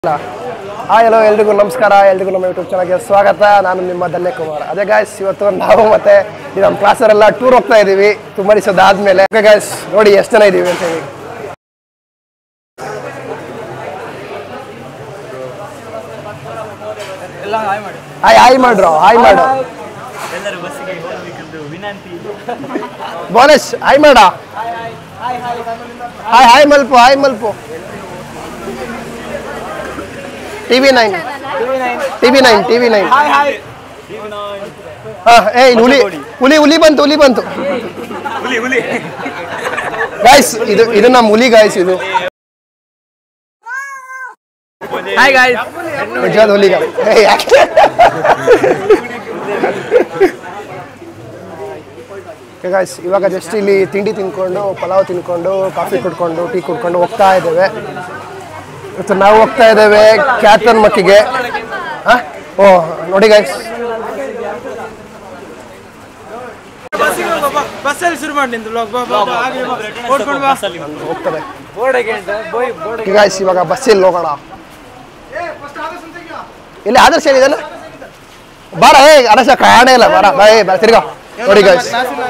Hi hello ಎಲ್ರಿಗೂ ನಮಸ್ಕಾರ ಎಲ್ರಿಗೂ ನಮ್ಮ ಯೂಟ್ಯೂಬ್ ಚಾನಲ್ಗೆ ಸ್ವಾಗತ ನಾನು ನಿಮ್ಮ ಧನ್ಯ ಕುಮಾರ್ ಅದೇ ಗಾಯ್ಸ್ ಇವತ್ತು ನಾವು ಮತ್ತೆ ಈ ನಮ್ಮ ಕ್ಲಾಸರೆಲ್ಲ ಟೂರ್ ಹೋಗ್ತಾ ಇದ್ದೀವಿ ತುಂಬ ದಿವಸದ ಆದ್ಮೇಲೆ ಓಕೆ ಗಾಯ್ಸ್ ನೋಡಿ ಎಷ್ಟು ಜನ ಇದ್ದೀವಿ ಅಂತ ಹೇಳಿ ಹಾಯ್ ಹಾಯ್ ಮಾಡ್ರು ಹಾಯ್ ಮಾಡು ಎಲ್ಲರೂ ಬಸ್ಸಿಗೆ ಹೋಗ್ಬೇಕೆಂದು ವಿನಂತಿ ಬೋನಸ್ ಹಾಯ್ ಮಾಡ ಹಾಯ್ ಹಾಯ್ ಮಲ್ಪು ಹಾಯ್ ಮಲ್ಪು T V nine T V nine T V nine ಹಾ ಏ ಇಲ್ಲಿ ಹುಲಿ ಹುಲಿ ಹುಲಿ ಬಂತು ಹುಲಿ ಬಂತು ಹುಲಿ ಹುಲಿ ಗಾಯ್ಸ್ ಇದು ಇದು ನಮ್ಮ ಹುಲಿ ಗಾಯ್ಸ್ ಇದು ಹಾಯ್ ಗಾಯ್ಸ್ ನಿಜವಾದ ಹುಲಿ ಗಾಯ್ ಏ, ಯಾಕೆ ಗಾಯ್ಸ್ ಇವಾಗ ಜಸ್ಟ್ ಇಲ್ಲಿ ತಿಂಡಿ ತಿನ್ಕೊಂಡು ಪಲಾವ್ ತಿನ್ಕೊಂಡು ಕಾಫಿ ಕುಡ್ಕೊಂಡು ಟೀ ಕುಡ್ಕೊಂಡು ಹೋಗ್ತಾ ಇದ್ದೇವೆ ಇವತ್ತು ನಾವು ಹೋಗ್ತಾ ಇದ್ದೇವೆ ಕ್ಯಾತನ್ ಮಕ್ಕಿಗೆ ಹಾ ಓ ನೋಡಿ ಗಾಯ್ಸ್ ಬಸ್ಸಲ್ಲಿ ಶುರು ಮಾಡಿ ನಿಂದು ಬ್ಲಾಗ್ ಬಾ ಬಾ ಬಾ, ಆಗ್ಲಿ ಬಾ. ಓಡ್ಕೊಂಡು ಬಾ ಹೋಗ್ತದೆ ಗಾಯ್ಸ್ ಇವಾಗ ಬಸ್ಸಲ್ಲಿ ಹೋಗೋಣ ಇಲ್ಲಿ ಆದರ್ಶ ಏನಿದೆಲ್ಲ ಬಾರ ಏ ಆದರ್ಶ ಕಾಣೇ ಇಲ್ಲ ಬಾರ ಬಾ ಏ ಬಾ ತಿರ್ಗಾ ನೋಡಿ ಗಾಯ್ಸ್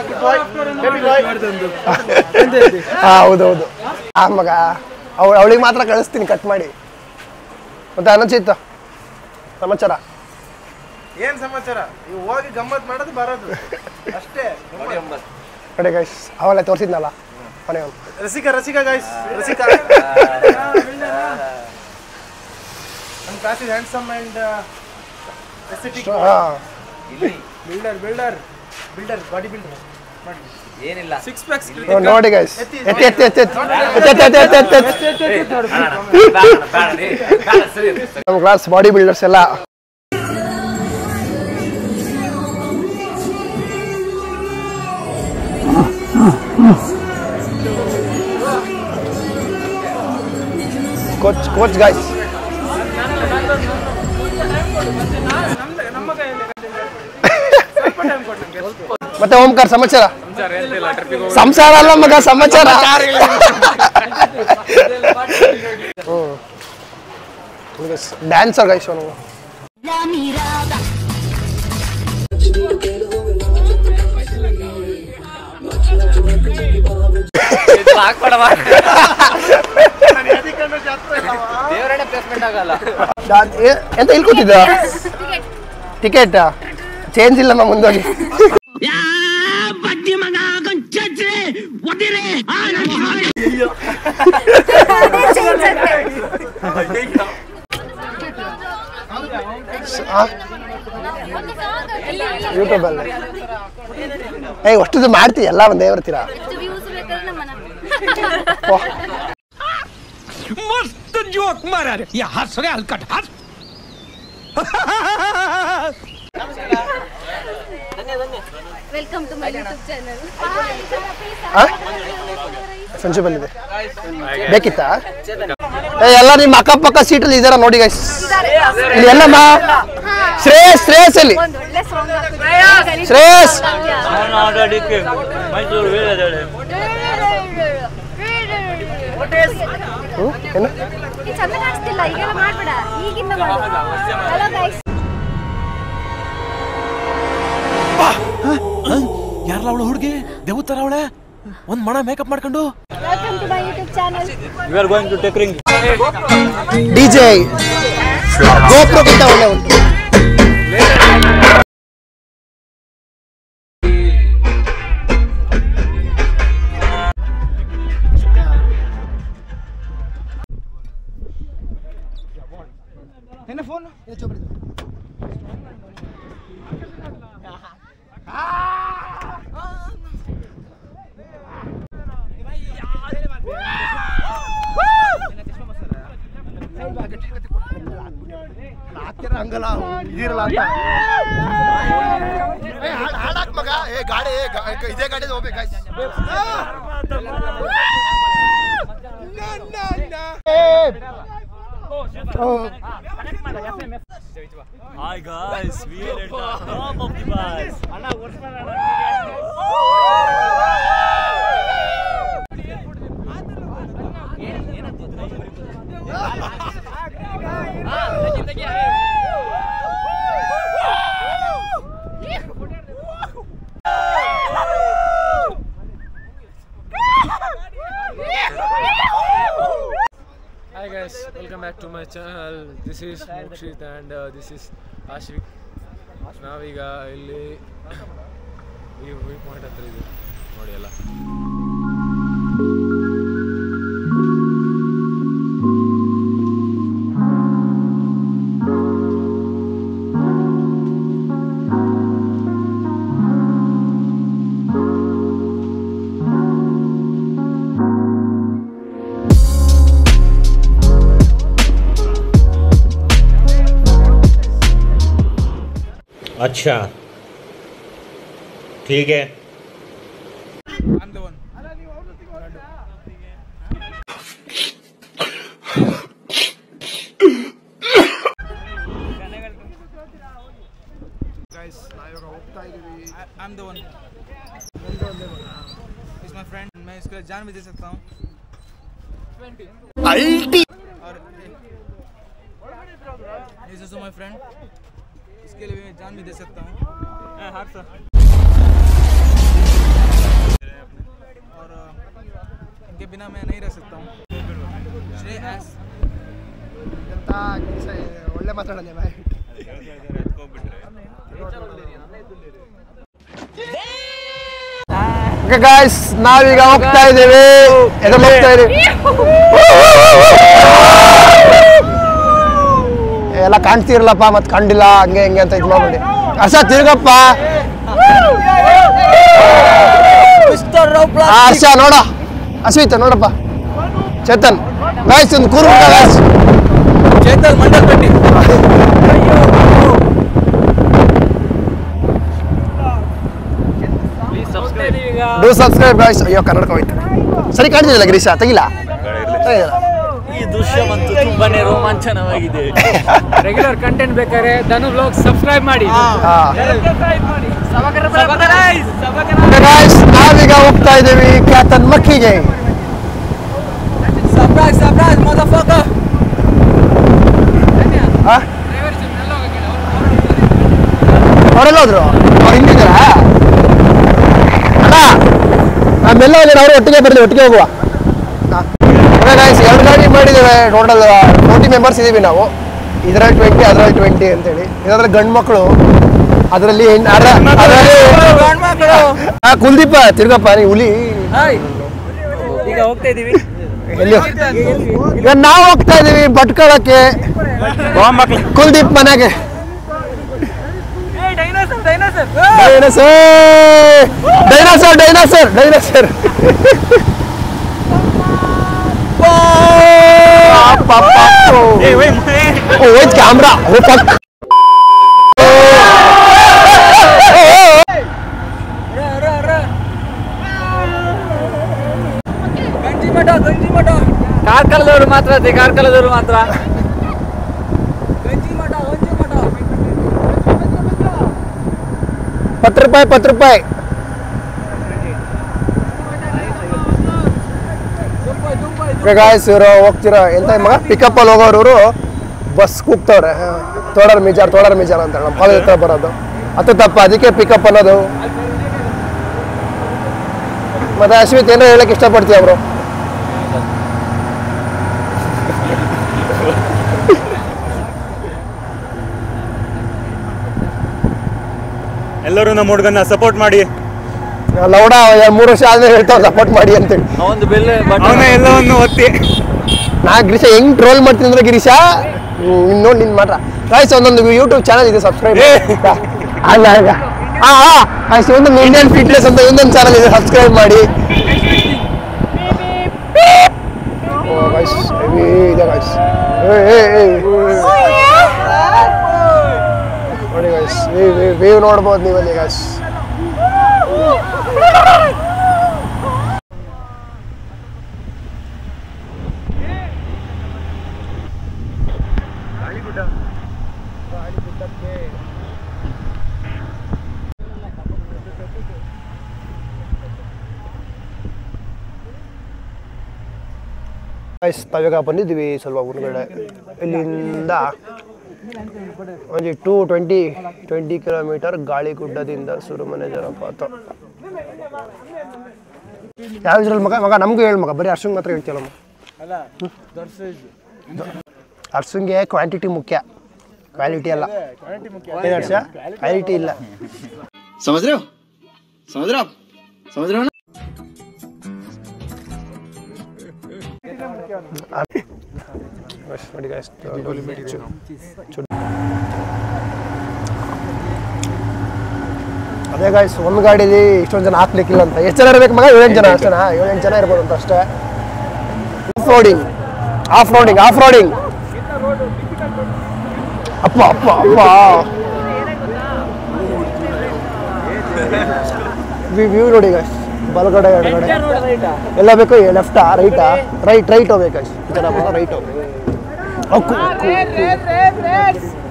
ಹಾ ಹೌದು ಹೌದು ಆ ಮಗ ಅವಳು ಅವಳಿಗೆ ಮಾತ್ರ ಕಳಿಸ್ತೀನಿ ಕಟ್ ಮಾಡಿ ಮತ್ತೆ ಅನಂಚಿತ್ತ ಸಮಾಚಾರ ಏನ್ ಸಮಾಚಾರ ನೀವು ಹೋಗಿ ಗಮ್ಮತ್ ಮಾಡೋದು ಬರೋದು ಅಷ್ಟೇ ಕಡೆ ಗೈಸ್ ಅವಳೆ ತೋರಿಸಿದ್ನಲ್ಲ ಮನೆ ಅವ್ನು ರಸಿಕ ರಸಿಕ ಗೈಸ್ ರಸಿಕ ನಮ್ಮ class is handsome and aesthetic ಹಾ builder builder builder body builder ಏನಿಲ್ಲ ಸಿಕ್ಸ್ ಪ್ಯಾಕ್ಸ್ ನೋ- ನೋಡಿ ಗೈಸ್ ಎತ್ತಿ ಎತ್ತಿ ಎತ್ತಿ ಎತ್ತಿ ಎತ್ತಿ ಎತ್ತಿ ಎತ್ತಿ ಎತ್ತಿ ಎತ್ತಿ ನಮ್ಮ ಕ್ಲಾಸ್ ಬಾಡಿ ಬಿಲ್ಡರ್ಸ್ ಎಲ್ಲ ಕೋಚ್ ಕೋಚ್ ಗಾಯ್ಸ್ ನಮ್ಮ ಕೈಯಲ್ಲಿ ಸ್ವಲ್ಪ ಟೈಮ್ ಕೊಟ್ಟು ನಮ್ಗೆ ಮತ್ತೆ ಓಂಕಾರ ಸಮಾಚಾರ ಸಂಸಾರ ಅಲ್ಲ ಮಗ ಸಮಾಚಾರ ಡ್ಯಾನ್ಸರ್ ಗೈಸ್ ಅವನು La mirada. ದೇವರೇ ಪ್ಲೇಸ್ಮೆಂಟ್ ಆಗಲ್ಲ ನಾನ್ ಏ- ಎಂತ ಇಲ್ಲಿ ಕೂತಿದ್ದ ಟಿಕೆಟ್ ಚೇಂಜ್ ಇಲ್ಲಮ್ಮ ಮುಂದೋಗಿ ಯೂಟ್ಯೂಬ್ ಅಲ್ಲಿ ಏ ಅಷ್ಟು ಮಾಡ್ತಿ ಎಲ್ಲ ಒಂದೇ ಬರ್ತೀರ मस्त जोक मारा रे या हंस रे हलकट हंस welcome to my YouTube channel friendship ಅಲ್ಲಿ ಇದೆ ಬೇಕಿತ್ತಾ ಏ ಎಲ್ಲ ನಿಮ್ಮ ಅಕ್ಕಪಕ್ಕ ಸೀಟಲ್ಲಿ ಇದಾರ ನೋಡಿ ಗೈಸ್ ಇಲ್ಲಿ ಎಲ್ಲಮ್ಮ ಶ್ರೇಯಸ್ ಶ್ರೇಯಸ್ ಅಲ್ಲಿ ಒಂದು ಒಳ್ಳೆ ಸಾಂಗ್ ಶ್ರೇಯಸ್ ಆಡಲಿಕ್ಕೆ ಮೈಸೂರು ವೇಳದಳೆ ಹ್ಮ್? ಏನು ಚಂದ ಕಾಣಿಸ್ತಿಲ್ಲ ಈಗೆಲ್ಲ ಮಾಡ್ಬೇಡ ಈಗಿಂದ ಮಾಡು ಹಲೋ ಗೈಸ್ ಯಾರಲ್ಲ ಅವಳು ಹುಡುಗಿ ದೇವತರ ಅವಳೆ ಒಂದ್ ಮಣ ಮೇಕಪ್ ಮಾಡ್ಕೊಂಡು welcome to my YouTube channel we are going to trekking DJ ಗೋಪ್ರೋಗಿಂತ ಒಳ್ಳೆ ಉಂಟು ಏನ ಫೋನ್ ಹಂಗಲ್ಲ ಇದಿರಲ್ಲ ಅಂತ ಹಾಡಾಕ್ ಮಗ ಏ ಗಾಡಿ ಇದೇ ಗಾಡಿ ಹೋಗ್ಬೇಕು Hi guys, we are at the top of the bus. Hi guys, welcome back to my channel. This is Mokshit and uh, this is Ashvik. ನಾವೀಗ ಇಲ್ಲಿ ಈ ವ್ಯೂ ಪಾಯಿಂಟ್ ಹತ್ರ ಇದೆ ನೋಡಿ ಎಲ್ಲ अच्छा ठीक है ಗೈಸ್ ನಾವಿವಾಗ ಹೋಗ್ತಾ ಇದೀವಿ I am the one is my friend मैं इसके लिए जान भी दे सकता हूँ और इज ऑल्सो माय फ्रेंड इसके लिए भी मैं जान भी दे सकता हूँ और अ, इनके बिना मैं नहीं रह सकता हूँ श्रेय एस ಎಂತ ಕೆಲಸ ಒಳ್ಳೆ ಮಾತಾಡೋಣ ಬಾಯ್ ಓಕೆ ಗಾಯ್ಸ್ ನಾವೀಗ ಹೋಗ್ತಾ ಇದ್ದೀವಿ ಎಲ್ಲಿ ಹೋಗ್ತಾ ಇದೀವಿ ಎಲ್ಲ ಕಾಣ್ತಿರಲ್ಲಪ್ಪ ಮತ್ತೆ ಕಂಡಿಲ್ಲ ಹಂಗೆ ಹಿಂಗೆ ಅಂತ ಇದು ಮಾಡ್ಬೇಡಿ ಹರ್ಷ ತಿರ್ಗಪ್ಪ ಆ, ಹರ್ಷ ನೋಡ ಅಶ್ವಿತ್ ನೋಡಪ್ಪ ಚೇತನ್ ಗಾಯ್ಸ್ ಒಂದು ಕೂರು ಗಾಯ್ಸ್ चेतन मंडल पेटी ಡೂ ಸಬ್ಸ್ಕ್ರೈಬ್ ಗಾಯ್ಸ್ ಅಯ್ಯೋ ಕನ್ನಡಕ ಹೋಯ್ತು ಸರಿ ಕಾಣ್ತಿಲ್ಲ ಗಿರೀಶ ತೆಗಿಲ್ಲ ತೆಗಿಲ್ಲ ಈ ದೃಶ್ಯವಂತೂ ತುಂಬಾನೇ ರೋಮಾಂಚನವಾಗಿದೆ ರೆಗ್ಯುಲರ್ ಕಂಟೆಂಟ್ ಬೇಕಾದ್ರೆ ಧನು ಬ್ಲಾಗ್ ಸಬ್ಸ್ಕ್ರೈಬ್ ಮಾಡಿ ಗಾಯ್ಸ್ ನಾವೀಗ ಹೋಗ್ತಾ ಇದ್ದೀವಿ ಕ್ಯಾತನ್ ಮಕ್ಕಿಗೆ सरप्राइज सरप्राइज मदरफकर ಅವರೆಲ್ಲ ಹೋದ್ರು ಅವ್ರು ಹಿಂದಿದ್ದಾರ ಅಣ್ಣ ನಮ್ಮೆಲ್ಲ ಹೋದ್ರೆ ಅವರು ಒಟ್ಟಿಗೆ ಬರಲಿ ಒಟ್ಟಿಗೆ ಹೋಗುವ ಗಾಯ್ಸ್ ಎರಡು ಗಾಡಿ ಮಾಡಿದ್ದೇವೆ ಟೋಟಲ್ ಫೋರ್ಟಿ ಮೆಂಬರ್ಸ್ ಇದ್ದೀವಿ ನಾವು ಇದರಲ್ಲಿ ಟ್ವೆಂಟಿ ಅದರಲ್ಲಿ ಟ್ವೆಂಟಿ ಅಂತೇಳಿ ಇದರಲ್ಲಿ ಗಂಡು ಮಕ್ಕಳು ಅದರಲ್ಲಿ ಅದರಲ್ಲಿ ಆ, ಕುಲ್ದೀಪ ತಿರ್ಗಪ್ಪ ನೀ ಹುಲಿ ಈಗ ಹೋಗ್ತಾ ಇದೀವಿ ಎಲ್ಲಿ ಈಗ ನಾವು ಹೋಗ್ತಾ ಇದೀವಿ ಭಟ್ಕಳಕ್ಕೆ ಕುಲ್ದೀಪ್ ಮನೆಗೆ dinosaur dinosaur dinosaur dinosaur dinosaur dinosaur ಓ ಕ್ಯಾಮ್ರಾ ಓ ಫಕ್ ಗಂಜಿ ಮಠ ಗಂಜಿ ಮಠ ಕಾರ್ಕಳದವರು ಮಾತ್ರ ಅದೇ ಕಾರ್ಕಳದವರು ಮಾತ್ರ ಗಂಜಿ ಮಠ ಗಂಜಿ ಮಠ ಹತ್ತು ರೂಪಾಯಿ ಹತ್ತು ರೂಪಾಯಿ ಗಾಯ್ಸ್ ಇವರು ಹೋಗ್ತಿರೋ ಎಂತ ಮಗ ಪಿಕಪ್ ಅಲ್ಲಿ ಹೋಗೋರು ಇವರು ಬಸ್ ಕೂಗ್ತವ್ರೆ ತೋಡರ್ ಮಿಜಾರ್ ತೋಡರ್ ಮಿಜಾರ್ ಅಂತ ನಮ್ಮ ಕಾಲೇಜ್ ಹತ್ರ ಬರೋದು ಅದು ತಪ್ಪ ಅದಕ್ಕೆ ಪಿಕಪ್ ಅನ್ನೋದು ಮತ್ತೆ ಅಶ್ವಿತ್ ಏನೋ ಹೇಳಕ್ ಇಷ್ಟಪಡ್ತೀಯ ಅವರು ಎಲ್ಲರೂ ನಮ್ಮ ಹುಡುಗನ್ನ ಸಪೋರ್ಟ್ ಮಾಡಿ ಲೌಡ ಮೂರು ವರ್ಷ ಆದ್ಮೇಲೆ ಹೇಳ್ತಾವ್ ಸಪೋರ್ಟ್ ಮಾಡಿ ಅಂತೇಳಿ ಒಂದು ಬೆಲೆ ಅವನ ಎಲ್ಲವನ್ನು ಒತ್ತಿ ನಾ ಗಿರೀಶ ಹೆಂಗ್ ಟ್ರೋಲ್ ಮಾಡ್ತೀನಿ ಅಂದ್ರೆ ಗಿರೀಶ ನೀನ್ ನೋಡಿ ನಿನ್ ಮಾತ್ರ ಗಾಯ್ಸ್ ಒಂದೊಂದು ಯೂಟ್ಯೂಬ್ ಚಾನಲ್ ಇದೆ ಸಬ್ಸ್ಕ್ರೈಬ್ ಅಲ್ಲ ಅಲ್ಲ ಹಾ ಹಾ ಗಾಯ್ಸ್ ಒಂದೊಂದು ಇಂಡಿಯನ್ ಫಿಟ್ನೆಸ್ ಅಂತ ಇನ್ನೊಂದು ಚಾನಲ್ ಇದೆ ಸಬ್ಸ್ಕ್ರೈಬ್ ಮಾಡಿ ಓ ಗಾಯ್ಸ್ ಹೆವಿ ಇದೆ ಗಾಯ್ಸ್ ನೋಡಿ ಗಾಯ್ಸ್ ವೇವ್ ನೋಡ್ಬೋದು ನೀವಲ್ಲಿ ಗಾಯ್ಸ್ ಗೈಸ್ ತಾವೀಗ ಬಂದಿದ್ವಿ ಸ್ವಲ್ಪ ಹೊರಗಡೆ ಇಲ್ಲಿಂದ ಒಂದು ಟೂ ಟ್ವೆಂಟಿ ಟ್ವೆಂಟಿ ಕಿಲೋಮೀಟರ್ ಗಾಳಿಗುಡ್ಡದಿಂದ ಸುರುಮನೆ ಜಲಪಾತ ಯಾವ ಇದ್ರಲ್ಲಿ ಮಗ ಮಗ ನಮಗೂ ಹೇಳು ಮಗ ಬರೀ ಅರ್ಶಂಗ್ ಮಾತ್ರ ಹೇಳ್ತೀಯಲ್ಲ ಅರ್ಶಂಗೆ ಕ್ವಾಂಟಿಟಿ ಮುಖ್ಯ ಕ್ವಾಲಿಟಿ ಅಲ್ಲ ಏನು ಹರ್ಷ ಕ್ವಾಲಿಟಿ ಇಲ್ಲ समझ रहे हो समझ रहे हो आप समझ रहे हो ना Guys, ನೋಡಿ guys, ಚು- ಚು- ಅದೇ ಗಾಯ್ಸ್ ಒಂದು ಗಾಡಿಲಿ ಇಷ್ಟೊಂದು ಜನ ಹಾಕ್ಲಿಕ್ಕಿಲ್ಲ ಅಂತ ಎಷ್ಟು ಜನ ಇರ್ಬೇಕು ಮಗ ಏಳೆಂಟು ಜನ ಅಷ್ಟೇನಾ ಏಳೆಂಟು ಜನ ಇರ್ಬೋದು ಅಂತ ಅಷ್ಟೇ off roading off roading off roading ಅಪ್ಪ ಅಪ್ಪ ಅಪ್ಪ ವ್ಯೂ ನೋಡಿ ಗಾಯ್ಸ್ ಬಲಗಡೆ ಎಡಗಡೆ ಎಲ್ಲ ಬೇಕು ಲೆಫ್ಟಾ ರೈಟಾ ರೈಟ್ ರೈಟ್ ಹೋಗ್ಬೇಕು guys. ಈ ಥರ ಬಂದು ರೈಟ್ ಹೋಗ್ಬೇಕು ಅಕ್ಕು, ಅಕ್ಕು, ಅಕ್ಕು.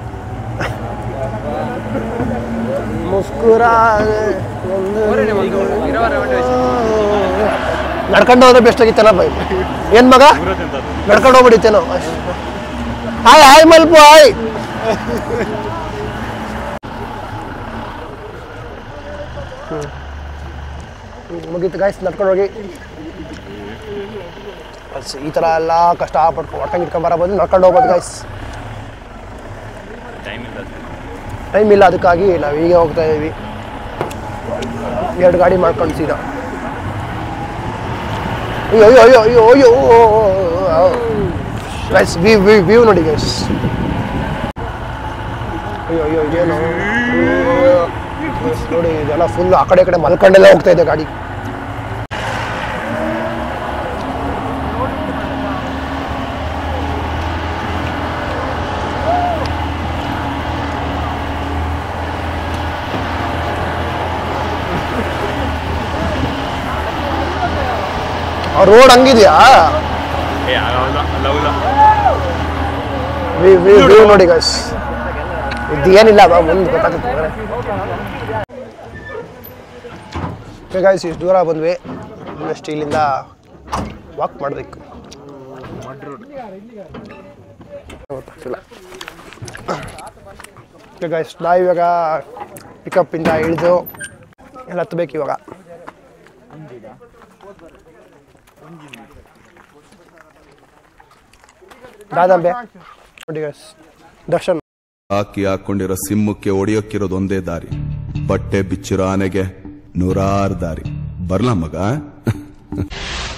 ಮುಸ್ಕುರಾ ನಡ್ಕೊಂಡು ಹೋದ್ರೆ ಬೆಸ್ಟ್ ಆಗಿತ್ತಲ್ಲ ಬೈ ಏನ್ ಮಗ ನಡ್ಕೊಂಡು ಹೋಗ್ಬಿಡಿತ್ತೇನೋ ಹಾಯ್ ಹಾಯ್ ಮಲ್ಪು ಹಾಯ್ ಮುಗೀತು ಗಾಯ್ಸ್ ನಡ್ಕೊಂಡು ಹೋಗಿ ಅಲ್ಸ್ ಈ ಥರ ಎಲ್ಲ ಕಷ್ಟಪಟ್ಟು ಹೊಟ್ಟಂಗೆ ಇಟ್ಕೊಂಡ್ ಬರಬೋದು ನಡ್ಕೊಂಡು ಹೋಗ್ಬೋದು ಗಾಯ್ಸ್ ಟೈಮ್ ಇಲ್ಲ ಟೈಮ್ ಇಲ್ಲ ಅದಕ್ಕಾಗಿ ನಾವು ಈಗ ಹೋಗ್ತಾ ಇದ್ದೀವಿ ಎರಡು ಗಾಡಿ ಮಾಡ್ಕೊಂಡು ಸೀದಾ ಅಯ್ಯೋ ಅಯ್ಯೋ ಅಯ್ಯೋ ಅಯ್ಯೋ ಅಯ್ಯೋ ಗೈಸ್ ವಿ ವಿ ವ್ಯೂ ನೋಡಿ ಗೈಸ್ ಅಯ್ಯೋ ಅಯ್ಯೋ ಇದೇನು Guys, ನೋಡಿ ಇದೆಲ್ಲ ಫುಲ್ ಆ ಕಡೆ ಈ ಕಡೆ ಮಲ್ಕೊಂಡೆಲ್ಲ ಹೋಗ್ತಾ ಇದೆ ಗಾಡಿ ಆ ರೋಡ್ ಹಂಗಿದ್ಯಾ ಏ ಅಲ್ಲ ಅಲ್ಲ ಅಲ್ಲ ವಿ ವಿ ವ್ಯೂ ನೋಡಿ ಗೈಸ್ ಇದು ಏನಿಲ್ಲ ಬಾ ಮುಂದೆ ಗೊತ್ತಾಗುತ್ತೆ ಓಕೆ ಗೈಸ್ ಇಷ್ಟು ದೂರ ಬಂದ್ವಿ ನೆಕ್ಸ್ಟ್ ಇಲ್ಲಿಂದ ವಾಕ್ ಮಾಡಬೇಕು ಗೊತ್ತಾಗ್ತಿಲ್ಲ ಓಕೆ ಗೈಸ್ ನಾವು ಇವಾಗ ಪಿಕಪ್ಪಿಂದ ಇಳಿದು ಎಲ್ಲ ಹತ್ಬೇಕು ಇವಾಗ ದಾದಂಬೆ ನೋಡಿ ಗೈಸ್ ದರ್ಶನ್ ಹಾಕಿ ಹಾಕೊಂಡಿರೋ ಸಿಂಹಕ್ಕೆ ಒಡೆಯೋಕ್ಕಿರೋದು ಒಂದೇ ದಾರಿ ಬಟ್ಟೆ ಬಿಚ್ಚಿರೋ ಆನೆಗೆ ನೂರಾರು ದಾರಿ ಬರ್ಲಾ ಮಗ